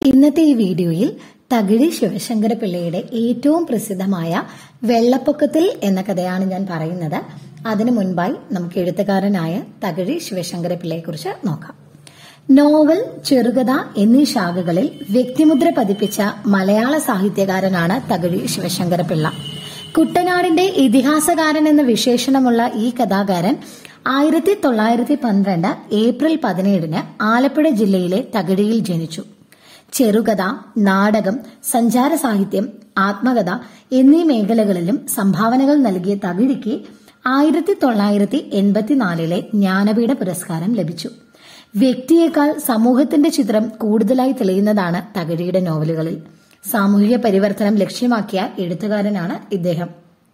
ഇന്നത്തെ ഈ വീഡിയോയിൽ തകിഴി ശിവശങ്കര പിള്ളയുടെ ഏറ്റവും പ്രസിദ്ധമായ വെള്ളപ്പൊക്കത്തിൽ എന്ന കഥയാണ് ഞാൻ പറയുന്നത് അതിനു മുൻപായി നമുക്ക് എഴുത്തുകാരനായ തകിഴി ശിവശങ്കര പിള്ളയെ കുറിച്ച് നോക്കാം നോവൽ ചെറുകഥ എന്നീ ശാഖകളിൽ വ്യക്തിമുദ്ര പതിപ്പിച്ച മലയാള സാഹിത്യകാരനാണ് തകിഴി ശിവശങ്കര പിള്ള കുട്ടനാടിന്റെ ഇതിഹാസകാരൻ എന്ന വിശേഷണമുള്ള ഈ കഥാകാരൻ ആയിരത്തി തൊള്ളായിരത്തി പന്ത്രണ്ട് ഏപ്രിൽ പതിനേഴിന് ആലപ്പുഴ ജില്ലയിലെ തകഴിയിൽ ജനിച്ചു ചെറുകഥ നാടകം സഞ്ചാര സാഹിത്യം ആത്മകഥ എന്നീ മേഖലകളിലും സംഭാവനകൾ നൽകിയ തകിഴിക്ക് ആയിരത്തി തൊള്ളായിരത്തി എൺപത്തിനാലിലെ ജ്ഞാനപീഠ പുരസ്കാരം ലഭിച്ചു വ്യക്തിയേക്കാൾ സമൂഹത്തിന്റെ ചിത്രം കൂടുതലായി തെളിയുന്നതാണ് തകഴിയുടെ നോവലുകളിൽ സാമൂഹിക പരിവർത്തനം ലക്ഷ്യമാക്കിയ എഴുത്തുകാരനാണ് ഇദ്ദേഹം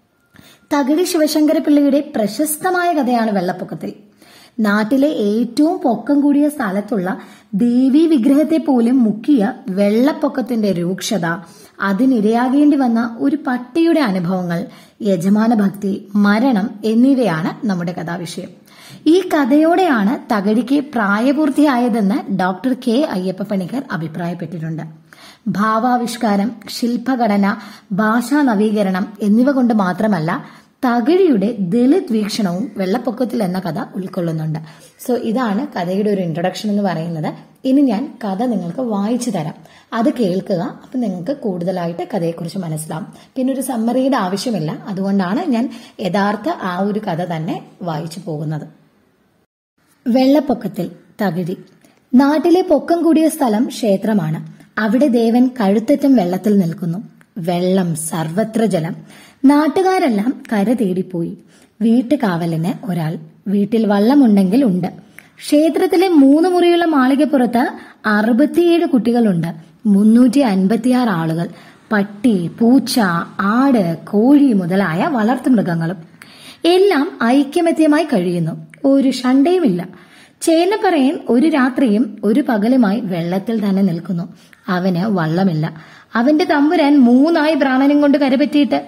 തകഴി ശിവശങ്കര പിള്ളയുടെ പ്രശസ്തമായ കഥയാണ് വെള്ളപ്പൊക്കത്തിൽ നാട്ടിലെ ഏറ്റവും പൊക്കം കൂടിയ സ്ഥലത്തുള്ള ദേവീ വിഗ്രഹത്തെ പോലും മുക്കിയ വെള്ളപ്പൊക്കത്തിന്റെ രൂക്ഷത അതിനിരയാകേണ്ടി വന്ന ഒരു പട്ടിയുടെ അനുഭവങ്ങൾ യജമാന ഭക്തി മരണം എന്നിവയാണ് നമ്മുടെ കഥാവിഷയം ഈ കഥയോടെയാണ് തകഴിക്ക് പ്രായപൂർത്തിയായതെന്ന് ഡോക്ടർ കെ അയ്യപ്പ പണിക്കർ അഭിപ്രായപ്പെട്ടിട്ടുണ്ട് ഭാവാവിഷ്കാരം ശില്പഘടന ഭാഷാ നവീകരണം എന്നിവ കൊണ്ട് മാത്രമല്ല തകഴിയുടെ ദളിത് വീക്ഷണവും വെള്ളപ്പൊക്കത്തിൽ എന്ന കഥ ഉൾക്കൊള്ളുന്നുണ്ട് സോ ഇതാണ് കഥയുടെ ഒരു ഇൻട്രൊഡക്ഷൻ എന്ന് പറയുന്നത് ഇനി ഞാൻ കഥ നിങ്ങൾക്ക് വായിച്ചു തരാം അത് കേൾക്കുക അപ്പം നിങ്ങൾക്ക് കൂടുതലായിട്ട് കഥയെക്കുറിച്ച് മനസ്സിലാവും പിന്നെ ഒരു സമ്മറിയുടെ ആവശ്യമില്ല അതുകൊണ്ടാണ് ഞാൻ യഥാർത്ഥ ആ ഒരു കഥ തന്നെ വായിച്ചു പോകുന്നത് വെള്ളപ്പൊക്കത്തിൽ തകിഴി നാട്ടിലെ പൊക്കം കൂടിയ സ്ഥലം ക്ഷേത്രമാണ് അവിടെ ദേവൻ കഴുത്തറ്റം വെള്ളത്തിൽ നിൽക്കുന്നു വെള്ളം സർവത്ര ജലം നാട്ടുകാരെല്ലാം കര തേടിപ്പോയി വീട്ടുകാവലിന് ഒരാൾ വീട്ടിൽ വള്ളമുണ്ടെങ്കിൽ ഉണ്ട് ക്ഷേത്രത്തിലെ മൂന്ന് മുറിയുള്ള മാളികപ്പുറത്ത് അറുപത്തിയേഴ് കുട്ടികളുണ്ട് മുന്നൂറ്റി അൻപത്തിയാറ് ആളുകൾ പട്ടി പൂച്ച ആട് കോഴി മുതലായ വളർത്തുമൃഗങ്ങളും എല്ലാം ഐക്യമത്യമായി കഴിയുന്നു ഒരു ഷണ്ടയുമില്ല ചേന്നപ്പറയൻ ഒരു രാത്രിയും ഒരു പകലുമായി വെള്ളത്തിൽ തന്നെ നിൽക്കുന്നു അവന് വള്ളമില്ല അവന്റെ തമ്പുരാൻ മൂന്നായി പ്രാണനും കൊണ്ട് കരപറ്റിയിട്ട്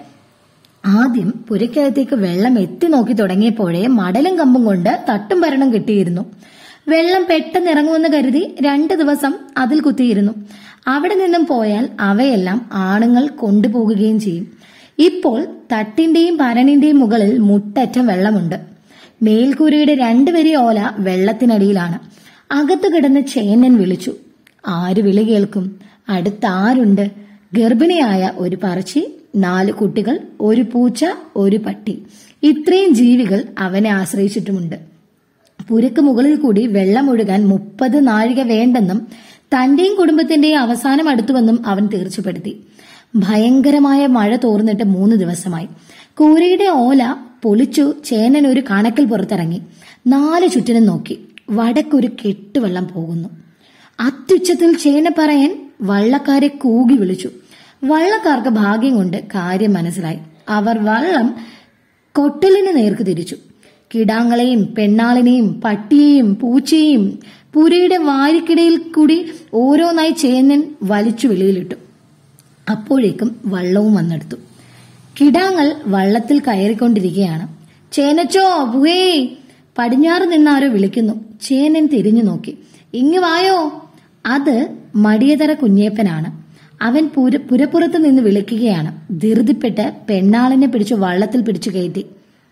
ആദ്യം പുരയ്ക്കകത്തേക്ക് വെള്ളം എത്തി നോക്കി തുടങ്ങിയപ്പോഴേ മടലും കമ്പും കൊണ്ട് തട്ടും ഭരണം കിട്ടിയിരുന്നു വെള്ളം പെട്ടെന്ന് ഇറങ്ങുമെന്ന് കരുതി രണ്ടു ദിവസം അതിൽ കുത്തിയിരുന്നു അവിടെ നിന്നും പോയാൽ അവയെല്ലാം ആണുങ്ങൾ കൊണ്ടുപോകുകയും ചെയ്യും ഇപ്പോൾ തട്ടിന്റെയും ഭരണിന്റെയും മുകളിൽ മുട്ടറ്റം വെള്ളമുണ്ട് മേൽക്കൂരയുടെ രണ്ടുപേരി ഓല വെള്ളത്തിനടിയിലാണ് അകത്ത് കിടന്ന് ചേന്നൻ വിളിച്ചു ആര് വിളി കേൾക്കും അടുത്താരുണ്ട് ഗർഭിണിയായ ഒരു പറച്ചി നാല് കുട്ടികൾ ഒരു പൂച്ച ഒരു പട്ടി ഇത്രയും ജീവികൾ അവനെ ആശ്രയിച്ചിട്ടുമുണ്ട് പുരക്ക് മുകളിൽ കൂടി വെള്ളം ഒഴുകാൻ മുപ്പത് നാഴിക വേണ്ടെന്നും തന്റെയും കുടുംബത്തിന്റെയും അവസാനം അടുത്തുവെന്നും അവൻ തീർച്ചപ്പെടുത്തി ഭയങ്കരമായ മഴ തോർന്നിട്ട് മൂന്ന് ദിവസമായി കൂരയുടെ ഓല പൊളിച്ചു ചേനൻ ഒരു കണക്കിൽ പുറത്തിറങ്ങി നാല് ചുറ്റിനും നോക്കി വടക്കൊരു കെട്ടുവെള്ളം പോകുന്നു അത്യുച്ചത്തിൽ ചേന പറയാൻ വള്ളക്കാരെ കൂകി വിളിച്ചു വള്ളക്കാർക്ക് ഭാഗ്യം കൊണ്ട് കാര്യം മനസ്സിലായി അവർ വള്ളം കൊട്ടലിന് നേർക്ക് തിരിച്ചു കിടാങ്ങളെയും പെണ്ണാളിനെയും പട്ടിയെയും പൂച്ചയെയും പുരയുടെ വാരിക്കിടയിൽ കൂടി ഓരോന്നായി ചേന്നൻ വലിച്ചു വെളിയിലിട്ടു അപ്പോഴേക്കും വള്ളവും വന്നെടുത്തു കിടാങ്ങൾ വള്ളത്തിൽ കയറിക്കൊണ്ടിരിക്കുകയാണ് ചേനച്ചോ പുകേ പടിഞ്ഞാറ് നിന്നാരോ വിളിക്കുന്നു ചേനൻ തിരിഞ്ഞു നോക്കി ഇങ്ങു വായോ അത് മടിയതര കുഞ്ഞേപ്പനാണ് അവൻ പുര പുരപ്പുറത്ത് നിന്ന് വിളിക്കുകയാണ് ധൃതിപ്പെട്ട് പെണ്ണാളിനെ പിടിച്ചു വള്ളത്തിൽ പിടിച്ചു കയറ്റി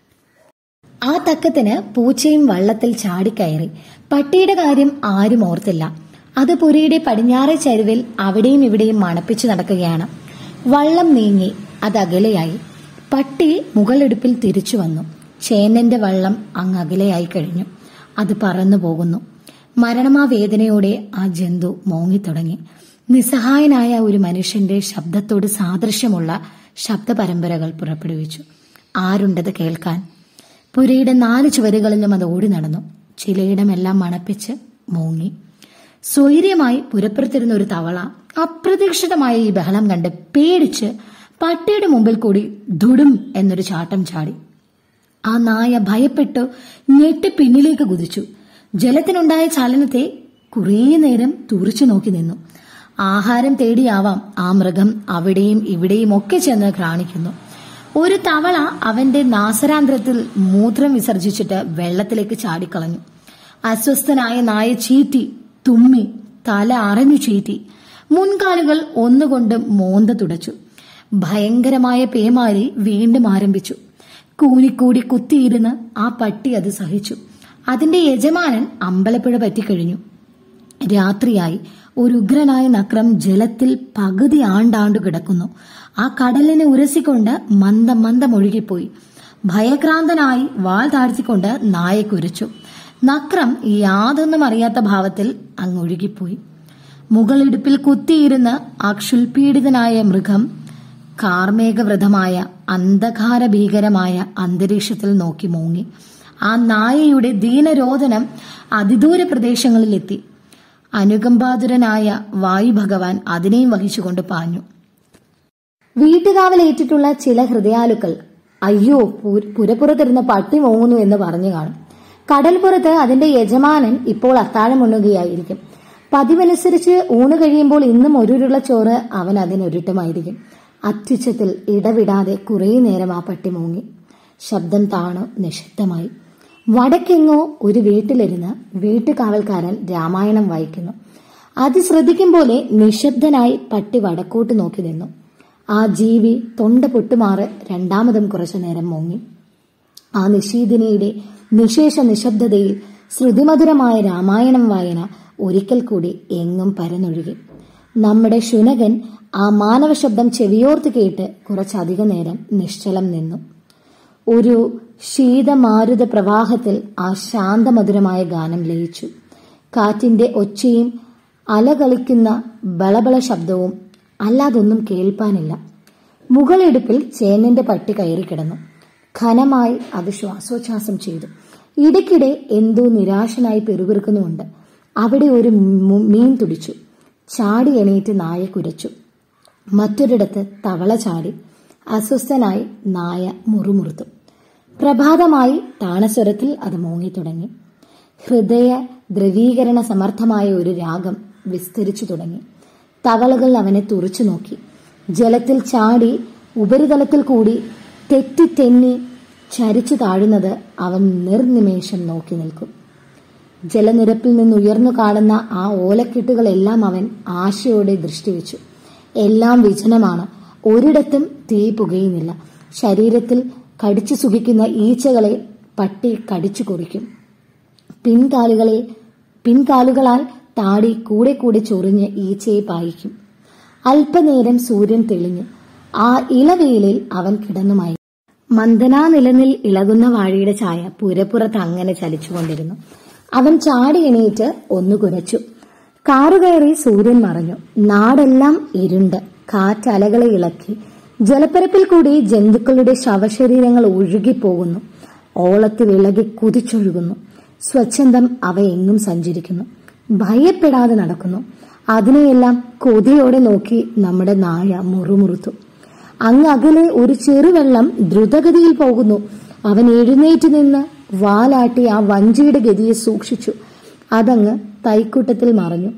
ആ തക്കത്തിന് പൂച്ചയും വള്ളത്തിൽ ചാടിക്കയറി പട്ടിയുടെ കാര്യം ആരും ഓർത്തില്ല അത് പുരയുടെ പടിഞ്ഞാറെ ചരിവിൽ അവിടെയും ഇവിടെയും മണപ്പിച്ചു നടക്കുകയാണ് വള്ളം നീങ്ങി അത് അകലെയായി പട്ടി മുകളെടുപ്പിൽ തിരിച്ചു വന്നു ചേന്നന്റെ വള്ളം അങ്ങ് അകലെയായി കഴിഞ്ഞു അത് പറന്നു പോകുന്നു മരണമാ വേദനയോടെ ആ ജന്തു മോങ്ങിത്തുടങ്ങി നിസ്സഹായനായ ഒരു മനുഷ്യന്റെ ശബ്ദത്തോട് സാദൃശ്യമുള്ള ശബ്ദപരമ്പരകൾ പുറപ്പെടുവിച്ചു ആരുണ്ടത് കേൾക്കാൻ പുരയുടെ നാല് ചുവരുകളിലും അത് ഓടി നടന്നു ചിലയിടമെല്ലാം മണപ്പിച്ച് മൂങ്ങി സ്വൈര്യമായി പുരപ്പുറത്തിരുന്ന ഒരു തവള അപ്രതീക്ഷിതമായ ഈ ബഹളം കണ്ട് പേടിച്ച് പട്ടിയുടെ മുമ്പിൽ കൂടി ദുടും എന്നൊരു ചാട്ടം ചാടി ആ നായ ഭയപ്പെട്ടു ഞെട്ടി പിന്നിലേക്ക് കുതിച്ചു ജലത്തിനുണ്ടായ ചലനത്തെ കുറേ നേരം തുറിച്ചു നോക്കി നിന്നു ആഹാരം തേടിയാവാം ആ മൃഗം അവിടെയും ഇവിടെയും ഒക്കെ ചെന്ന് കാണിക്കുന്നു ഒരു തവള അവന്റെ നാസരാന്ത്രത്തിൽ മൂത്രം വിസർജിച്ചിട്ട് വെള്ളത്തിലേക്ക് ചാടിക്കളഞ്ഞു അസ്വസ്ഥനായ നായ ചീറ്റി തുമ്മി തല അറിഞ്ഞു ചീറ്റി മുൻകാലുകൾ ഒന്നുകൊണ്ട് മോന്ത തുടച്ചു ഭയങ്കരമായ പേമാരി വീണ്ടും ആരംഭിച്ചു കൂനിക്കൂടി കുത്തിയിരുന്ന് ആ പട്ടി അത് സഹിച്ചു അതിന്റെ യജമാനൻ അമ്പലപ്പുഴ പറ്റിക്കഴിഞ്ഞു രാത്രിയായി ഒരു ഉഗ്രനായ നക്രം ജലത്തിൽ പകുതി ആണ്ടാണ്ടു കിടക്കുന്നു ആ കടലിനെ ഉരസിക്കൊണ്ട് മന്ദം മന്ദം ഒഴുകിപ്പോയി ഭയക്രാന്തനായി വാൾ താഴ്ത്തിക്കൊണ്ട് നായ കുരച്ചു നക്രം യാതൊന്നും അറിയാത്ത ഭാവത്തിൽ അങ്ങ് ഒഴുകിപ്പോയി മുകളിടുപ്പിൽ കുത്തിയിരുന്ന് ആ ക്ഷുൽപീഡിതനായ മൃഗം കാർമേഘവൃതമായ അന്ധകാര ഭീകരമായ അന്തരീക്ഷത്തിൽ നോക്കി മൂങ്ങി ആ നായയുടെ ദീനരോധനം അതിദൂര പ്രദേശങ്ങളിലെത്തി അനുകമ്പാതുരനായ വായു ഭഗവാൻ അതിനെയും വഹിച്ചുകൊണ്ട് പാഞ്ഞു വീട്ടുകാവലേറ്റിട്ടുള്ള ചില ഹൃദയാലുക്കൾ അയ്യോ പു- പുരപ്പുറത്തിരുന്ന് പട്ടി മോങ്ങുന്നു എന്ന് പറഞ്ഞു കാണും കടൽപ്പുറത്ത് അതിന്റെ യജമാനൻ ഇപ്പോൾ അത്താഴം ഉണ്ണുകയായിരിക്കും പതിവനുസരിച്ച് ഊണ് കഴിയുമ്പോൾ ഇന്നും ഒരുരുള്ള ചോറ് അവൻ അതിനൊരുട്ടമായിരിക്കും അത്യുച്ചത്തിൽ ഇടവിടാതെ കുറേ നേരം ആ പട്ടി മൂങ്ങി ശബ്ദം താണു നിശബ്ദമായി വടക്കെങ്ങോ ഒരു വീട്ടിലിരുന്ന് വീട്ടുകാവൽക്കാരൻ രാമായണം വായിക്കുന്നു അത് ശ്രദ്ധിക്കും പോലെ നിശബ്ദനായി പട്ടി വടക്കോട്ട് നോക്കി നിന്നു ആ ജീവി തൊണ്ട പൊട്ടുമാറ് രണ്ടാമതും കുറച്ചു നേരം മൂങ്ങി ആ നിശീതിനിയുടെ നിശേഷ നിശബ്ദതയിൽ ശ്രുതിമധുരമായ രാമായണം വായന ഒരിക്കൽ കൂടി എങ്ങും പരന്നൊഴുകി നമ്മുടെ ശുനകൻ ആ മാനവ ശബ്ദം ചെവിയോർത്ത് കേട്ട് കുറച്ചധിക നേരം നിശ്ചലം നിന്നു ഒരു ശീതമാരുത പ്രവാഹത്തിൽ ആ ശാന്തമധുരമായ ഗാനം ലയിച്ചു കാറ്റിന്റെ ഒച്ചയും അലകളിക്കുന്ന ബളബള ശബ്ദവും അല്ലാതൊന്നും കേൾപ്പാനില്ല മുകളെടുപ്പിൽ ചേന്നന്റെ പട്ടി കയറി കിടന്നു ഘനമായി അത് ശ്വാസോച്ഛ്വാസം ചെയ്തു ഇടയ്ക്കിടെ എന്തോ നിരാശനായി പെറുപിറുക്കുന്നുമുണ്ട് അവിടെ ഒരു മു- മീൻ തുടിച്ചു ചാടി എണീറ്റ് നായ കുരച്ചു മറ്റൊരിടത്ത് തവള ചാടി അസ്വസ്ഥനായി നായ മുറുമുറുത്തു പ്രഭാതമായി താണസ്വരത്തിൽ അത് മൂങ്ങിത്തുടങ്ങി ഹൃദയ ദ്രവീകരണ സമർത്ഥമായ ഒരു രാഗം വിസ്തരിച്ചു തുടങ്ങി തവളകൾ അവനെ തുറച്ചു നോക്കി ജലത്തിൽ ചാടി ഉപരിതലത്തിൽ കൂടി തെറ്റിത്തെന്നി ചരിച്ചു താഴുന്നത് അവൻ നിർനിമേഷം നോക്കി നിൽക്കും ജലനിരപ്പിൽ നിന്ന് ഉയർന്നു കാണുന്ന ആ ഓലക്കെട്ടുകളെല്ലാം അവൻ ആശയോടെ ദൃഷ്ടിവെച്ചു എല്ലാം വിജനമാണ് ഒരിടത്തും തീ പുകയുന്നില്ല ശരീരത്തിൽ കടിച്ചു സുഖിക്കുന്ന ഈച്ചകളെ പട്ടി കടിച്ചു കുറിക്കും പിൻകാലുകളെ പിൻകാലുകളാൽ താടി കൂടെ കൂടെ ചൊറിഞ്ഞ് ഈച്ചയെ പായിക്കും അല്പനേരം സൂര്യൻ തെളിഞ്ഞു ആ ഇളവെയിലിൽ അവൻ കിടന്നുമായി മന്ദനാ നിലനിൽ ഇളകുന്ന വാഴയുടെ ചായ പുരപ്പുറത്ത് അങ്ങനെ ചലിച്ചുകൊണ്ടിരുന്നു അവൻ ചാടി എണീറ്റ് ഒന്നു കുരച്ചു കാറു കയറി സൂര്യൻ മറഞ്ഞു നാടെല്ലാം ഇരുണ്ട് കാറ്റലകളെ ഇളക്കി ജലപ്പരപ്പിൽ കൂടി ജന്തുക്കളുടെ ശവശരീരങ്ങൾ ഒഴുകിപ്പോകുന്നു ഓളത്തിൽ ഇളകി കുതിച്ചൊഴുകുന്നു സ്വച്ഛന്തം അവ എങ്ങും സഞ്ചരിക്കുന്നു ഭയപ്പെടാതെ നടക്കുന്നു അതിനെയെല്ലാം കൊതിയോടെ നോക്കി നമ്മുടെ നായ മുറുമുറുത്തു അങ്ങ് അകലെ ഒരു ചെറുവെള്ളം ദ്രുതഗതിയിൽ പോകുന്നു അവൻ എഴുന്നേറ്റ് നിന്ന് വാലാട്ടി ആ വഞ്ചിയുടെ ഗതിയെ സൂക്ഷിച്ചു അതങ്ങ് തൈക്കൂട്ടത്തിൽ മറഞ്ഞു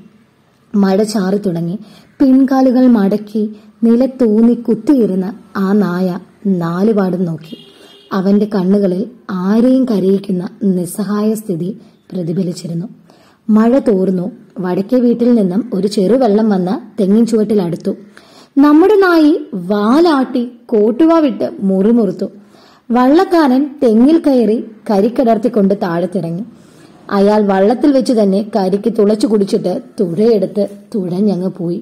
മഴ ചാറി തുടങ്ങി പിൻകാലുകൾ മടക്കി നിലത്തൂന്നി കുത്തിയിരുന്ന ആ നായ നാലുപാടും നോക്കി അവന്റെ കണ്ണുകളിൽ ആരെയും കരയിക്കുന്ന നിസ്സഹായ സ്ഥിതി പ്രതിഫലിച്ചിരുന്നു മഴ തോർന്നു വടക്കേ വീട്ടിൽ നിന്നും ഒരു ചെറുവെള്ളം വന്ന തെങ്ങിൻ ചുവട്ടിൽ അടുത്തു നമ്മുടെ നായി വാലാട്ടി കോട്ടുവ വിട്ട് മുറിമുറുത്തു വള്ളക്കാരൻ തെങ്ങിൽ കയറി കരിക്കടർത്തിക്കൊണ്ട് താഴത്തിറങ്ങി അയാൾ വള്ളത്തിൽ വെച്ച് തന്നെ കരിക്ക് തുളച്ചു കുടിച്ചിട്ട് തുഴയെടുത്ത് തുഴഞ്ഞങ്ങ് പോയി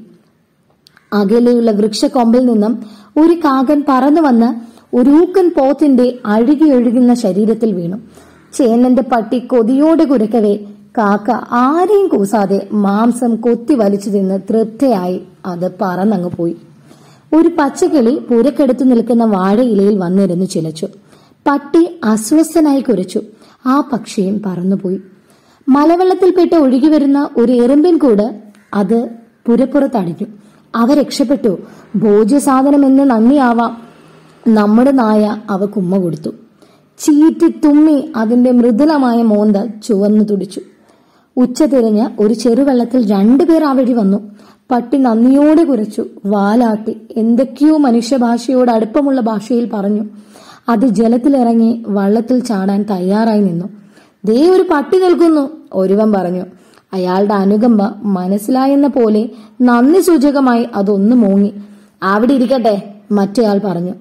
അകലെയുള്ള വൃക്ഷക്കൊമ്പിൽ നിന്നും ഒരു കാകൻ പറന്നു വന്ന് ഒരു ഊക്കൻ പോത്തിന്റെ അഴുകിയൊഴുകുന്ന ശരീരത്തിൽ വീണു ചേന്നന്റെ പട്ടി കൊതിയോടെ കുരക്കവേ കാക്ക ആരെയും കൂസാതെ മാംസം കൊത്തി വലിച്ചു തിന്ന് തൃപ്തയായി അത് പറന്നങ്ങ് പോയി ഒരു പച്ചക്കിളി പുരക്കെടുത്തു നിൽക്കുന്ന വാഴയിലയിൽ വന്നിരുന്നു ചിലച്ചു പട്ടി അസ്വസ്ഥനായി കുരച്ചു ആ പക്ഷിയും പറന്നുപോയി മലവെള്ളത്തിൽപ്പെട്ട് ഒഴുകി വരുന്ന ഒരു എറുമ്പിൻ കൂട് അത് പുരപ്പുറത്തടിഞ്ഞു അവ രക്ഷപ്പെട്ടു ഭോജ്യസാധനമെന്ന് നന്ദിയാവാം നമ്മുടെ നായ അവ കുമ്മ കൊടുത്തു ചീറ്റി തുമ്മി അതിന്റെ മൃദുലമായ മോന്ത ചുവന്നു തുടിച്ചു ഉച്ച തിരിഞ്ഞ് ഒരു ചെറുവെള്ളത്തിൽ രണ്ടുപേർ ആ വഴി വന്നു പട്ടി നന്ദിയോടെ കുരച്ചു വാലാട്ടി എന്തൊക്കെയോ മനുഷ്യഭാഷയോട് അടുപ്പമുള്ള ഭാഷയിൽ പറഞ്ഞു അത് ജലത്തിലിറങ്ങി വള്ളത്തിൽ ചാടാൻ തയ്യാറായി നിന്നു ദേ ഒരു പട്ടി നിൽക്കുന്നു ഒരുവൻ പറഞ്ഞു അയാളുടെ അനുകമ്പ മനസ്സിലായെന്ന പോലെ നന്ദി സൂചകമായി അതൊന്നു മൂങ്ങി അവിടെ ഇരിക്കട്ടെ മറ്റേയാൾ പറഞ്ഞു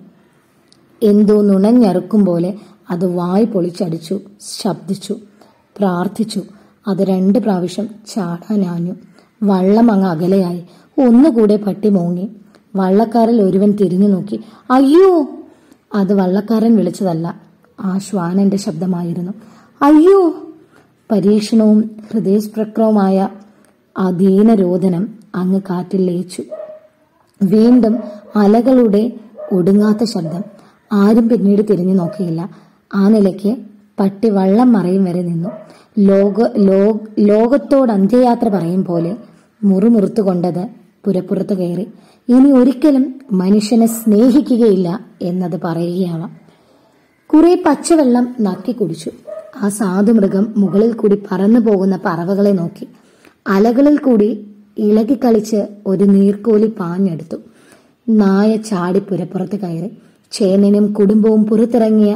എന്തോ നുണഞ്ഞറുക്കും പോലെ അത് വായ് പൊളിച്ചടിച്ചു ശബ്ദിച്ചു പ്രാർത്ഥിച്ചു അത് രണ്ട് പ്രാവശ്യം ചാടാനാഞ്ഞു വള്ളം അങ്ങ് അകലെയായി ഒന്നുകൂടെ പട്ടി മോങ്ങി വള്ളക്കാരിൽ ഒരുവൻ തിരിഞ്ഞു നോക്കി അയ്യോ അത് വള്ളക്കാരൻ വിളിച്ചതല്ല ആ ശ്വാനന്റെ ശബ്ദമായിരുന്നു അയ്യോ പരീക്ഷണവും ഹൃദയസ്പ്രക്രവുമായ ആ ദീനരോധനം അങ്ങ് കാറ്റിൽ ലയിച്ചു വീണ്ടും അലകളുടെ ഒടുങ്ങാത്ത ശബ്ദം ആരും പിന്നീട് തിരിഞ്ഞു നോക്കിയില്ല ആ നിലയ്ക്ക് പട്ടി വള്ളം മറയും വരെ നിന്നു ലോക ലോ- ലോകത്തോട് അന്ത്യയാത്ര പറയും പോലെ മുറുമുറുത്തുകൊണ്ടത് പുരപ്പുറത്ത് കയറി ഇനി ഒരിക്കലും മനുഷ്യനെ സ്നേഹിക്കുകയില്ല എന്നത് പറയുകയാവാം കുറെ പച്ചവെള്ളം നക്കി കുടിച്ചു ആ സാധുമൃഗം മുകളിൽ കൂടി പറന്നു പോകുന്ന പറവകളെ നോക്കി അലകളിൽ കൂടി ഇളകിക്കളിച്ച് ഒരു നീർക്കോലി പാഞ്ഞെടുത്തു നായ ചാടി പുരപ്പുറത്ത് കയറി ചേനനും കുടുംബവും പുറത്തിറങ്ങിയ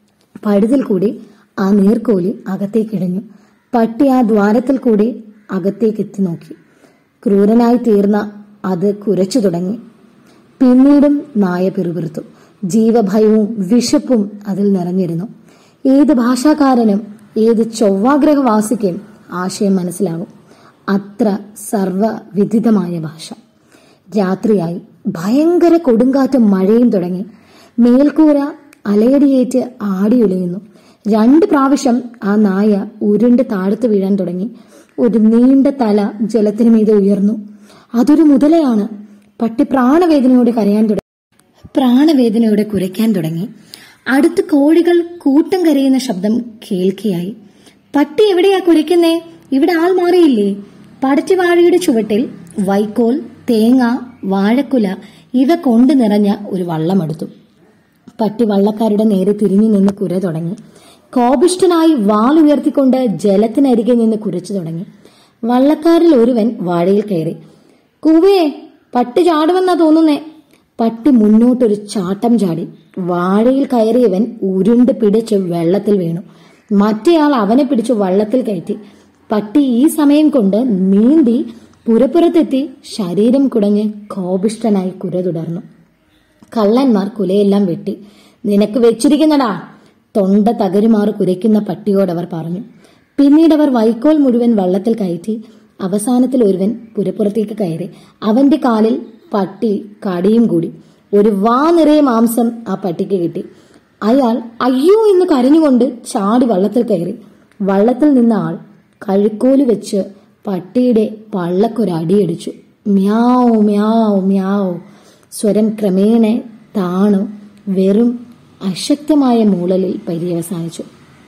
പഴുതിൽ കൂടി ആ നീർക്കോലി അകത്തേക്കിഴഞ്ഞു പട്ടി ആ ദ്വാരത്തിൽ കൂടി അകത്തേക്ക് എത്തി നോക്കി ക്രൂരനായി തീർന്ന അത് കുരച്ചു തുടങ്ങി പിന്നീടും നായ പിറുപിറുത്തു ജീവഭയവും വിശപ്പും അതിൽ നിറഞ്ഞിരുന്നു ഏത് ഭാഷാകാരനും ഏത് ചൊവ്വാഗ്രഹവാസിക്കും ആശയം മനസ്സിലാകും അത്ര സർവവിദിതമായ ഭാഷ രാത്രിയായി ഭയങ്കര കൊടുങ്കാറ്റും മഴയും തുടങ്ങി മേൽക്കൂര അലയടിയേറ്റ് ആടിയുലയുന്നു രണ്ട് പ്രാവശ്യം ആ നായ ഉരുണ്ട് താഴത്ത് വീഴാൻ തുടങ്ങി ഒരു നീണ്ട തല ജലത്തിനു മീതെ ഉയർന്നു അതൊരു മുതലയാണ് പട്ടി പ്രാണവേദനയോടെ കരയാൻ തുടങ്ങി പ്രാണവേദനയോടെ കുരയ്ക്കാൻ തുടങ്ങി അടുത്ത് കോഴികൾ കൂട്ടം കരയുന്ന ശബ്ദം കേൾക്കുകയായി പട്ടി എവിടെയാ കുരയ്ക്കുന്നേ ഇവിടെ ആൾ മാറിയില്ലേ പടറ്റി വാഴയുടെ ചുവട്ടിൽ വൈക്കോൽ തേങ്ങ വാഴക്കുല ഇവ കൊണ്ട് നിറഞ്ഞ ഒരു വള്ളമെടുത്തു പട്ടി വള്ളക്കാരുടെ നേരെ തിരിഞ്ഞു നിന്ന് കുര തുടങ്ങി കോപിഷ്ഠനായി വാളുയർത്തിക്കൊണ്ട് ജലത്തിനരികെ നിന്ന് കുരച്ചു തുടങ്ങി വള്ളക്കാരിൽ ഒരുവൻ വാഴയിൽ കയറി കൂവേ പട്ടി ചാടുമെന്നാ തോന്നുന്നേ പട്ടി മുന്നോട്ടൊരു ചാട്ടം ചാടി വാഴയിൽ കയറിയവൻ ഉരുണ്ട് പിടിച്ച് വെള്ളത്തിൽ വീണു മറ്റേയാൾ അവനെ പിടിച്ച് വള്ളത്തിൽ കയറ്റി പട്ടി ഈ സമയം കൊണ്ട് നീന്തി പുരപ്പുറത്തെത്തി ശരീരം കുടഞ്ഞ് കോപിഷ്ഠനായി കുര തുടർന്നു കള്ളന്മാർ കുലയെല്ലാം വെട്ടി നിനക്ക് വെച്ചിരിക്കുന്നടാ തൊണ്ട തകരുമാറ് കുരയ്ക്കുന്ന പട്ടിയോടവർ പറഞ്ഞു പിന്നീട് അവർ വൈക്കോൽ മുഴുവൻ വള്ളത്തിൽ കയറ്റി അവസാനത്തിൽ ഒരുവൻ പുരപ്പുറത്തേക്ക് കയറി അവന്റെ കാലിൽ പട്ടി കടിയും കൂടി ഒരു വാ നിറയെ മാംസം ആ പട്ടിക്ക് കിട്ടി അയാൾ അയ്യോ എന്ന് കരഞ്ഞുകൊണ്ട് ചാടി വള്ളത്തിൽ കയറി വള്ളത്തിൽ നിന്ന ആൾ കഴുക്കോല് വെച്ച് പട്ടിയുടെ പള്ളക്കൊരടിയടിച്ചു മ്യാവ് മ്യാവ് മ്യാവ് സ്വരം ക്രമേണ താണു വെറും അശക്തമായ മൂളലിൽ പര്യവസാനിച്ചു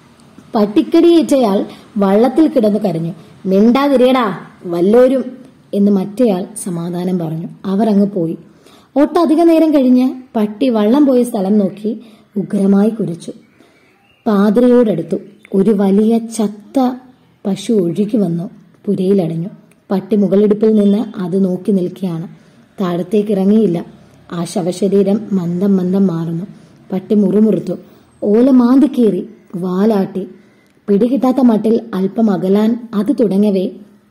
പട്ടിക്കടിയേറ്റയാൾ വള്ളത്തിൽ കിടന്നു കരഞ്ഞു മിണ്ടാതിരിയടാ വല്ലോരും എന്ന് മറ്റേയാൾ സമാധാനം പറഞ്ഞു അവർ അങ്ങ് പോയി ഒട്ടധിക നേരം കഴിഞ്ഞ് പട്ടി വള്ളം പോയ സ്ഥലം നോക്കി ഉഗ്രമായി കുരച്ചു പാതിരയോടടുത്തു ഒരു വലിയ ചത്ത പശു ഒഴുകി വന്നു പുരയിലടഞ്ഞു പട്ടി മുകളിടുപ്പിൽ നിന്ന് അത് നോക്കി നിൽക്കുകയാണ് താഴത്തേക്ക് ഇറങ്ങിയില്ല ആ ശവശരീരം മന്ദം മന്ദം മാറുന്നു പട്ടി മുറുമുറുത്തു ഓല മാന്തിക്കേറി വാലാട്ടി പിടികിട്ടാത്ത മട്ടിൽ അല്പം അകലാൻ അത് തുടങ്ങവേ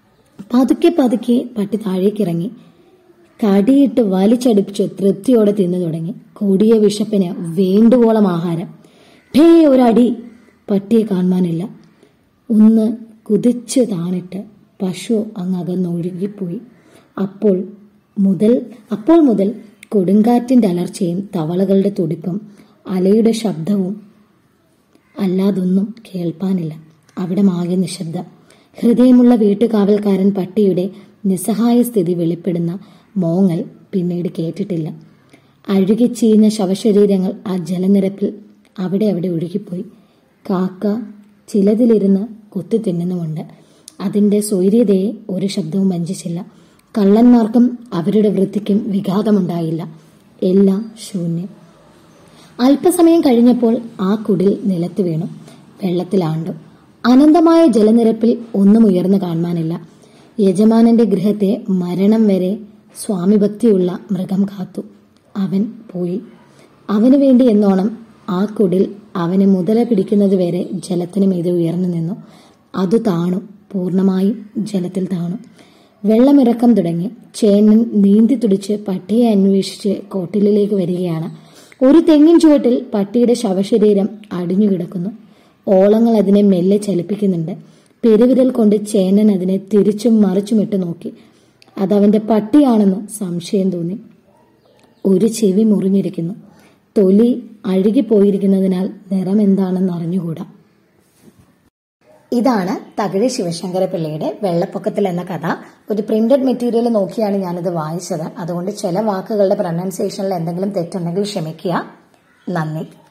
പതുക്കെ പതുക്കെ പട്ടി താഴേക്കിറങ്ങി കടിയിട്ട് വലിച്ചടുപ്പിച്ച് തൃപ്തിയോടെ തിന്നു തുടങ്ങി കൊടിയ വിശപ്പിന് വേണ്ടുവോളം ആഹാരം ഭേ ഒരടി പട്ടിയെ കാണുവാനില്ല ഒന്ന് കുതിച്ച് താണിട്ട് പശു അങ്ങകന്നൊഴുകിപ്പോയി അപ്പോൾ മുതൽ അപ്പോൾ മുതൽ കൊടുങ്കാറ്റിന്റെ അലർച്ചയും തവളകളുടെ തുടിപ്പും അലയുടെ ശബ്ദവും അല്ലാതൊന്നും കേൾപ്പാനില്ല അവിടെ മാകെ നിശബ്ദം ഹൃദയമുള്ള വീട്ടുകാവൽക്കാരൻ പട്ടിയുടെ നിസ്സഹായ സ്ഥിതി വെളിപ്പെടുന്ന മോങ്ങൽ പിന്നീട് കേട്ടിട്ടില്ല അഴുകിച്ചീഞ്ഞ ശവശരീരങ്ങൾ ആ ജലനിരപ്പിൽ അവിടെ അവിടെ ഒഴുകിപ്പോയി കാക്ക ചിലതിലിരുന്ന് കുത്തി തിന്നുന്നുമുണ്ട് അതിന്റെ സ്വൈര്യതയെ ഒരു ശബ്ദവും വഞ്ചിച്ചില്ല കള്ളന്മാർക്കും അവരുടെ വൃത്തിക്കും വിഘാതമുണ്ടായില്ല എല്ലാം ശൂന്യം അല്പസമയം കഴിഞ്ഞപ്പോൾ ആ കുടിൽ നിലത്ത് വീണു വെള്ളത്തിലാണ്ടു അനന്തമായ ജലനിരപ്പിൽ ഒന്നും ഉയർന്നു കാണുവാനില്ല യജമാനന്റെ ഗൃഹത്തെ മരണം വരെ സ്വാമിഭക്തിയുള്ള മൃഗം കാത്തു അവൻ പോയി അവന് വേണ്ടി എന്നോണം ആ കുടിൽ അവനെ മുതല പിടിക്കുന്നത് വരെ ജലത്തിന് മീതെ ഉയർന്നു നിന്നു അത് താണു പൂർണ്ണമായും ജലത്തിൽ താണു വെള്ളമിറക്കം തുടങ്ങി ചേന്നൻ നീന്തി തുടിച്ച് പട്ടിയെ അന്വേഷിച്ച് കോട്ടിലേക്ക് വരികയാണ് ഒരു തെങ്ങിൻ ചുവട്ടിൽ പട്ടിയുടെ ശവശരീരം അടിഞ്ഞു കിടക്കുന്നു ഓളങ്ങൾ അതിനെ മെല്ലെ ചലിപ്പിക്കുന്നുണ്ട് പെരുവിരൽ കൊണ്ട് ചേനൻ അതിനെ തിരിച്ചും മറിച്ചും ഇട്ട് നോക്കി അതവന്റെ പട്ടിയാണെന്ന് സംശയം തോന്നി ഒരു ചെവി മുറിഞ്ഞിരിക്കുന്നു തൊലി അഴുകിപ്പോയിരിക്കുന്നതിനാൽ നിറം എന്താണെന്ന് അറിഞ്ഞുകൂടാ ഇതാണ് തകഴി ശിവശങ്കര പിള്ളയുടെ വെള്ളപ്പൊക്കത്തിൽ എന്ന കഥ ഒരു പ്രിന്റഡ് മെറ്റീരിയൽ നോക്കിയാണ് ഞാനിത് വായിച്ചത് അതുകൊണ്ട് ചില വാക്കുകളുടെ പ്രൊനൗൺസിയേഷനിൽ എന്തെങ്കിലും തെറ്റുണ്ടെങ്കിൽ ക്ഷമിക്കുക നന്ദി